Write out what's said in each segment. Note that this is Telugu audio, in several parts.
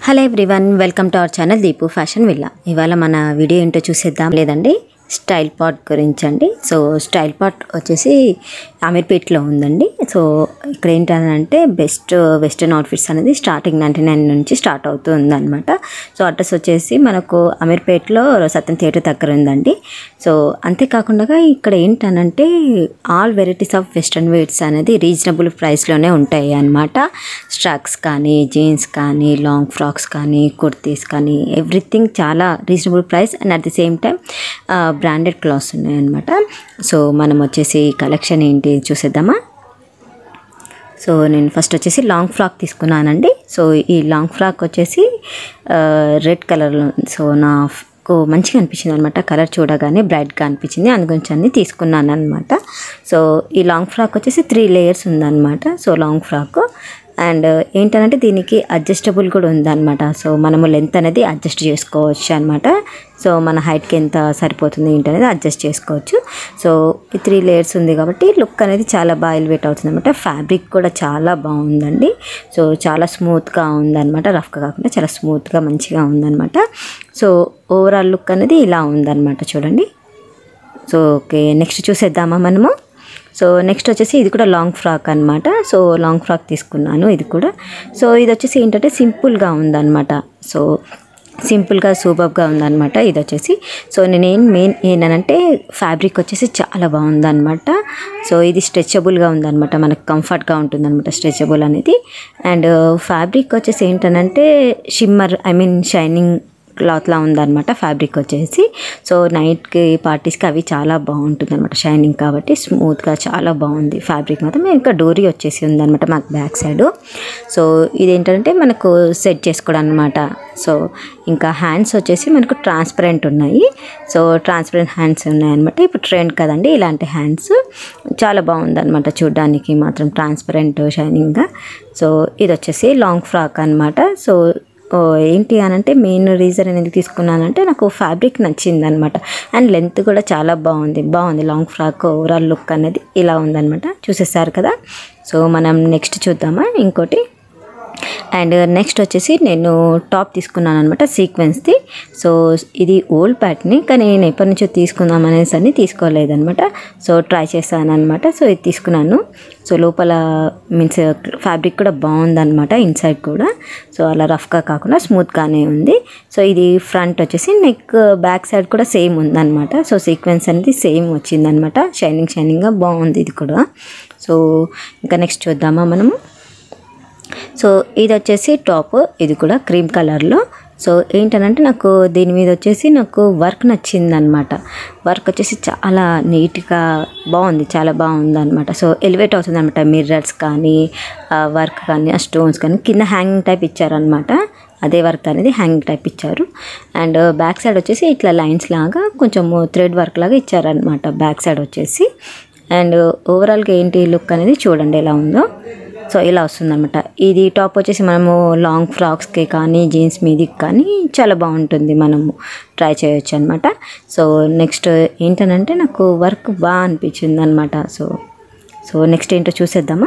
hello everyone welcome to our channel Deepu fashion villa ఇవాళ మన వీడియో ఏంటో చూసేద్దాం లేదండి స్టైల్ పాట్ గురించి అండి సో స్టైల్ పాట్ వచ్చేసి అమీర్పేట్లో ఉందండి సో ఇక్కడ ఏంటంటే బెస్ట్ వెస్టర్న్ అవుట్ఫిట్స్ అనేది స్టార్టింగ్ నైంటీ నైన్ నుంచి స్టార్ట్ అవుతూ ఉందన్నమాట సో అడ్రస్ వచ్చేసి మనకు అమీర్పేట్లో సత్యం థియేటర్ దగ్గర ఉందండి సో అంతేకాకుండా ఇక్కడ ఏంటనంటే all varieties of western wears అనేది రీజనబుల్ ప్రైస్లోనే ఉంటాయి అన్నమాట స్ట్రక్స్ కానీ జీన్స్ కానీ లాంగ్ ఫ్రాక్స్ కానీ కుర్తీస్ కానీ ఎవ్రీథింగ్ చాలా reasonable price and at the same time branded clothes ఉన్నాయన్నమాట సో మనం వచ్చేసి కలెక్షన్ ఏంటి చూసేద్దామా సో నేను ఫస్ట్ వచ్చేసి లాంగ్ ఫ్రాక్ తీసుకున్నానండి సో ఈ లాంగ్ ఫ్రాక్ వచ్చేసి రెడ్ కలర్లో సో నాకు మంచిగా అనిపించింది అనమాట కలర్ చూడగానే బ్రైట్గా అనిపించింది అందుగురించి అన్ని తీసుకున్నాను అనమాట సో ఈ లాంగ్ ఫ్రాక్ వచ్చేసి త్రీ లేయర్స్ ఉందన్నమాట సో లాంగ్ ఫ్రాక్ అండ్ ఏంటంటే దీనికి అడ్జస్టబుల్ కూడా ఉందన్నమాట సో మనము లెంత్ అనేది అడ్జస్ట్ చేసుకోవచ్చు అనమాట సో మన హైట్కి ఎంత సరిపోతుంది ఏంటనేది అడ్జస్ట్ చేసుకోవచ్చు సో ఈ త్రీ లేయర్స్ ఉంది కాబట్టి లుక్ అనేది చాలా బాగా ఎలివేట్ అవుతుంది అనమాట ఫ్యాబ్రిక్ కూడా చాలా బాగుందండి సో చాలా స్మూత్గా ఉందన్నమాట రఫ్గా కాకుండా చాలా స్మూత్గా మంచిగా ఉందన్నమాట సో ఓవరాల్ లుక్ అనేది ఇలా ఉందన్నమాట చూడండి సో ఓకే నెక్స్ట్ చూసేద్దామా మనము సో నెక్స్ట్ వచ్చేసి ఇది కూడా లాంగ్ ఫ్రాక్ అనమాట సో లాంగ్ ఫ్రాక్ తీసుకున్నాను ఇది కూడా సో ఇది వచ్చేసి ఏంటంటే సింపుల్గా ఉందన్నమాట సో సింపుల్గా సూపర్గా ఉందన్నమాట ఇది వచ్చేసి సో నేనేం మెయిన్ ఏంటంటే ఫ్యాబ్రిక్ వచ్చేసి చాలా బాగుందన్నమాట సో ఇది స్ట్రెచబుల్గా ఉందన్నమాట మనకు కంఫర్ట్గా ఉంటుందన్నమాట స్ట్రెచబుల్ అనేది అండ్ ఫ్యాబ్రిక్ వచ్చేసి ఏంటనంటే షిమ్మర్ ఐ మీన్ షైనింగ్ క్లాత్లా ఉందన్నమాట ఫ్యాబ్రిక్ వచ్చేసి సో నైట్కి పార్టీస్కి అవి చాలా బాగుంటుంది అనమాట షైనింగ్ కాబట్టి స్మూత్గా చాలా బాగుంది ఫ్యాబ్రిక్ మాత్రం ఇంకా డోరీ వచ్చేసి ఉందన్నమాట మాకు బ్యాక్ సైడ్ సో ఇదేంటంటే మనకు సెట్ చేసుకోవడం అనమాట సో ఇంకా హ్యాండ్స్ వచ్చేసి మనకు ట్రాన్స్పరెంట్ ఉన్నాయి సో ట్రాన్స్పరెంట్ హ్యాండ్స్ ఉన్నాయన్నమాట ఇప్పుడు ట్రెండ్ కదండి ఇలాంటి హ్యాండ్స్ చాలా బాగుందన్నమాట చూడడానికి మాత్రం ట్రాన్స్పరెంట్ షైనింగ్గా సో ఇది వచ్చేసి లాంగ్ ఫ్రాక్ అనమాట సో ఏంటి అని అంటే మెయిన్ రీజన్ ఎందుకు తీసుకున్నానంటే నాకు ఫ్యాబ్రిక్ నచ్చింది అనమాట అండ్ లెంత్ కూడా చాలా బాగుంది బాగుంది లాంగ్ ఫ్రాక్ ఓవరాల్ లుక్ అనేది ఇలా ఉందన్నమాట చూసేసారు కదా సో మనం నెక్స్ట్ చూద్దామా ఇంకోటి అండ్ నెక్స్ట్ వచ్చేసి నేను టాప్ తీసుకున్నాను అనమాట సీక్వెన్స్ది సో ఇది ఓల్డ్ ప్యాట్ని కానీ నేను ఎప్పటి నుంచో తీసుకుందాం అనేసి అని తీసుకోలేదనమాట సో ట్రై చేశాను అనమాట సో ఇది తీసుకున్నాను సో లోపల మీన్స్ ఫ్యాబ్రిక్ కూడా బాగుందన్నమాట ఇన్సైడ్ కూడా సో అలా రఫ్గా కాకుండా స్మూత్గానే ఉంది సో ఇది ఫ్రంట్ వచ్చేసి నెక్ బ్యాక్ సైడ్ కూడా సేమ్ ఉందన్నమాట సో సీక్వెన్స్ అనేది సేమ్ వచ్చిందనమాట షైనింగ్ షైనింగ్గా బాగుంది ఇది కూడా సో ఇంకా నెక్స్ట్ చూద్దామా మనము సో ఇది వచ్చేసి టాప్ ఇది కూడా క్రీమ్ కలర్లో సో ఏంటనంటే నాకు దీని మీద వచ్చేసి నాకు వర్క్ నచ్చింది అనమాట వర్క్ వచ్చేసి చాలా నీట్గా బాగుంది చాలా బాగుంది అనమాట సో ఎలివేట్ అవుతుంది అనమాట మిర్రర్స్ కానీ వర్క్ కానీ ఆ స్టోన్స్ కానీ కింద హ్యాంగింగ్ టైప్ ఇచ్చారనమాట అదే వర్క్ అనేది హ్యాంగింగ్ టైప్ ఇచ్చారు అండ్ బ్యాక్ సైడ్ వచ్చేసి ఇట్లా లైన్స్ లాగా కొంచెం థ్రెడ్ వర్క్ లాగా ఇచ్చారనమాట బ్యాక్ సైడ్ వచ్చేసి అండ్ ఓవరాల్గా ఏంటి లుక్ అనేది చూడండి ఎలా ఉందో సో ఇలా వస్తుందన్నమాట ఇది టాప్ వచ్చేసి మనము లాంగ్ ఫ్రాక్స్కి కానీ జీన్స్ మీదకి కానీ చాలా బాగుంటుంది మనము ట్రై చేయొచ్చు అనమాట సో నెక్స్ట్ ఏంటనంటే నాకు వర్క్ బాగా అనిపించింది అనమాట సో సో నెక్స్ట్ ఏంటో చూసేద్దామా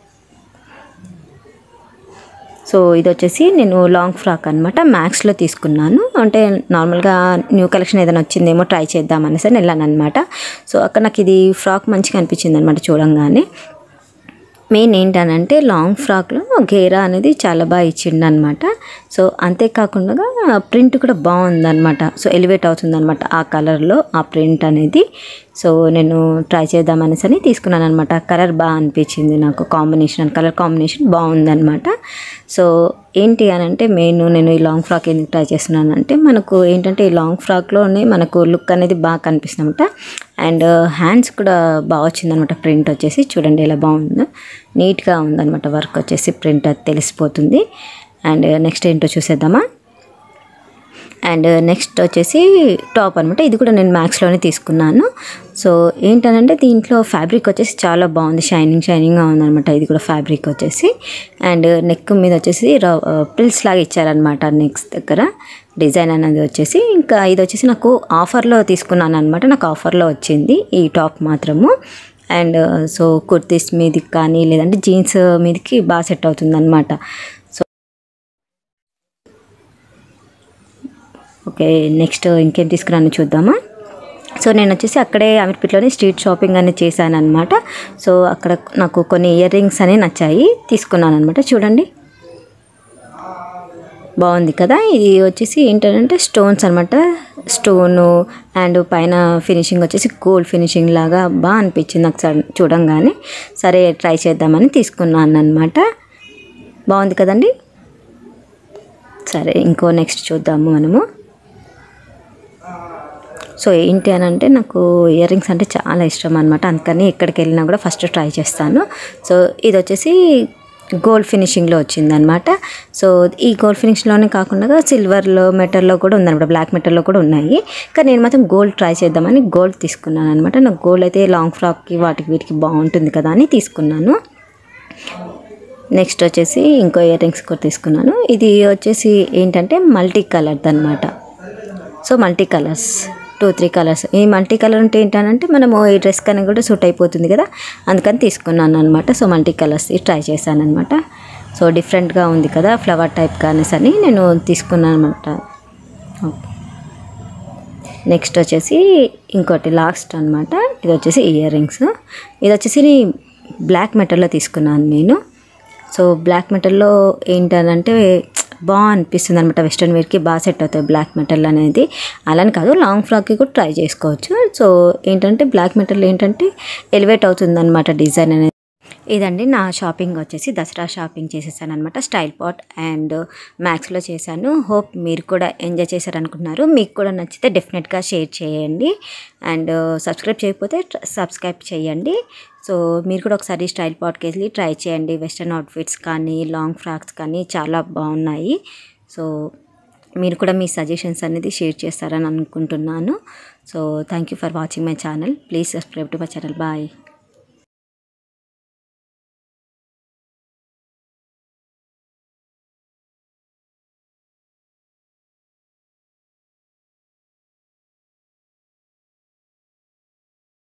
సో ఇది వచ్చేసి నేను లాంగ్ ఫ్రాక్ అనమాట మ్యాక్స్లో తీసుకున్నాను అంటే నార్మల్గా న్యూ కలెక్షన్ ఏదైనా వచ్చిందేమో ట్రై చేద్దాం అనేసి వెళ్ళాను అనమాట సో అక్కడ నాకు ఇది ఫ్రాక్ మంచిగా అనిపించింది అనమాట చూడంగానే మెయిన్ ఏంటనంటే లాంగ్ ఫ్రాక్లో గేరా అనేది చాలా బాగా ఇచ్చిండు అనమాట సో అంతేకాకుండా ప్రింట్ కూడా బాగుందన్నమాట సో ఎలివేట్ అవుతుందన్నమాట ఆ కలర్లో ఆ ప్రింట్ అనేది సో నేను ట్రై చేద్దామనేసి అని తీసుకున్నాను అనమాట కలర్ బాగా అనిపించింది నాకు కాంబినేషన్ కలర్ కాంబినేషన్ బాగుందన్నమాట సో ఏంటి అని అంటే మెయిన్ నేను ఈ లాంగ్ ఫ్రాక్ ఎందుకు ట్రై చేస్తున్నానంటే మనకు ఏంటంటే ఈ లాంగ్ ఫ్రాక్లోనే మనకు లుక్ అనేది బాగా కనిపిస్తుందన్నమాట అండ్ హ్యాండ్స్ కూడా బాగా వచ్చిందనమాట ప్రింట్ వచ్చేసి చూడండి ఎలా బాగుందో నీట్గా ఉందన్నమాట వర్క్ వచ్చేసి ప్రింట్ అది తెలిసిపోతుంది అండ్ నెక్స్ట్ ఏంటో చూసేద్దామా అండ్ నెక్స్ట్ వచ్చేసి టాప్ అనమాట ఇది కూడా నేను మ్యాక్స్లోనే తీసుకున్నాను సో ఏంటనంటే దీంట్లో ఫ్యాబ్రిక్ వచ్చేసి చాలా బాగుంది షైనింగ్ షైనింగ్గా ఉందన్నమాట ఇది కూడా ఫ్యాబ్రిక్ వచ్చేసి అండ్ నెక్ మీద వచ్చేసి ప్రిల్స్ లాగా ఇచ్చారనమాట నెక్స్ట్ దగ్గర డిజైన్ అనేది వచ్చేసి ఇంకా ఇది వచ్చేసి నాకు ఆఫర్లో తీసుకున్నాను అనమాట నాకు ఆఫర్లో వచ్చింది ఈ టాప్ మాత్రము అండ్ సో కుర్తీస్ మీదకి కానీ లేదంటే జీన్స్ మీదకి బాగా సెట్ అవుతుంది అనమాట సో ఓకే నెక్స్ట్ ఇంకేం తీసుకురాను చూద్దామా సో నేను వచ్చేసి అక్కడే అమీర్పేటలోనే స్ట్రీట్ షాపింగ్ అనేది చేశాను అనమాట సో అక్కడ నాకు కొన్ని ఇయర్ రింగ్స్ అనేవి నచ్చాయి తీసుకున్నాను అనమాట చూడండి బాగుంది కదా ఇది వచ్చేసి ఏంటంటే స్టోన్స్ అనమాట స్టోను అండ్ పైన ఫినిషింగ్ వచ్చేసి గోల్డ్ ఫినిషింగ్ లాగా బాగా అనిపించింది నాకు సడన్- చూడంగానే సరే ట్రై చేద్దామని తీసుకున్నాను అనమాట బాగుంది కదండి సరే ఇంకో నెక్స్ట్ చూద్దాము మనము సో ఏంటి అని అంటే నాకు ఇయర్ రింగ్స్ అంటే చాలా ఇష్టం అనమాట అందుకని ఎక్కడికి వెళ్ళినా కూడా ఫస్ట్ ట్రై చేస్తాను సో ఇది వచ్చేసి గోల్డ్ ఫినిషింగ్లో వచ్చిందనమాట సో ఈ గోల్డ్ ఫినిషింగ్లోనే కాకుండా సిల్వర్లో మెటల్లో కూడా ఉందన్నమాట బ్లాక్ మెటల్లో కూడా ఉన్నాయి కానీ నేను మాత్రం గోల్డ్ ట్రై చేద్దామని గోల్డ్ తీసుకున్నాను అనమాట నాకు గోల్డ్ అయితే లాంగ్ ఫ్రాక్కి వాటికి వీటికి బాగుంటుంది కదా అని తీసుకున్నాను నెక్స్ట్ వచ్చేసి ఇంకో ఇయర్ రింగ్స్ కూడా తీసుకున్నాను ఇది వచ్చేసి ఏంటంటే మల్టీ కలర్ది అనమాట so multi colours two three colours ఈ మల్టీ కలర్ అంటే ఏంటంటే మనము ఈ డ్రెస్ కన్నా కూడా సూట్ అయిపోతుంది కదా అందుకని తీసుకున్నాను అనమాట సో మల్టీ కలర్స్ ట్రై చేశాను అనమాట సో డిఫరెంట్గా ఉంది కదా ఫ్లవర్ టైప్ కానీ అని నేను తీసుకున్నాను అనమాట నెక్స్ట్ వచ్చేసి ఇంకోటి లాస్ట్ అనమాట ఇది వచ్చేసి ఇయర్ రింగ్స్ ఇది వచ్చేసి బ్లాక్ మెటల్లో తీసుకున్నాను నేను సో బ్లాక్ మెటల్లో ఏంటనంటే బాగా అనిపిస్తుంది అనమాట వెస్ట్రన్ వేర్కి బాగా సెట్ అవుతాయి బ్లాక్ మెటల్ అనేది అలాని కాదు లాంగ్ ఫ్రాక్కి కూడా ట్రై చేసుకోవచ్చు సో ఏంటంటే బ్లాక్ మెటల్ ఏంటంటే ఎలివేట్ అవుతుంది అనమాట డిజైన్ అనేది ఇదండి నా షాపింగ్ వచ్చేసి దసరా షాపింగ్ చేసేసాను అనమాట స్టైల్ పాట్ అండ్ మ్యాక్స్లో చేశాను హోప్ మీరు కూడా ఎంజాయ్ చేశారనుకుంటున్నారు మీకు కూడా నచ్చితే డెఫినెట్గా షేర్ చేయండి అండ్ సబ్స్క్రైబ్ చేయకపోతే సబ్స్క్రైబ్ చేయండి సో మీరు కూడా ఒకసారి స్టైల్ పాట్కి వెళ్ళి ట్రై చేయండి వెస్ట్రన్ అవుట్ఫిట్స్ కానీ లాంగ్ ఫ్రాక్స్ కానీ చాలా బాగున్నాయి సో మీరు కూడా మీ సజెషన్స్ అనేది షేర్ చేస్తారని అనుకుంటున్నాను so thank you for watching my channel please subscribe to my channel bye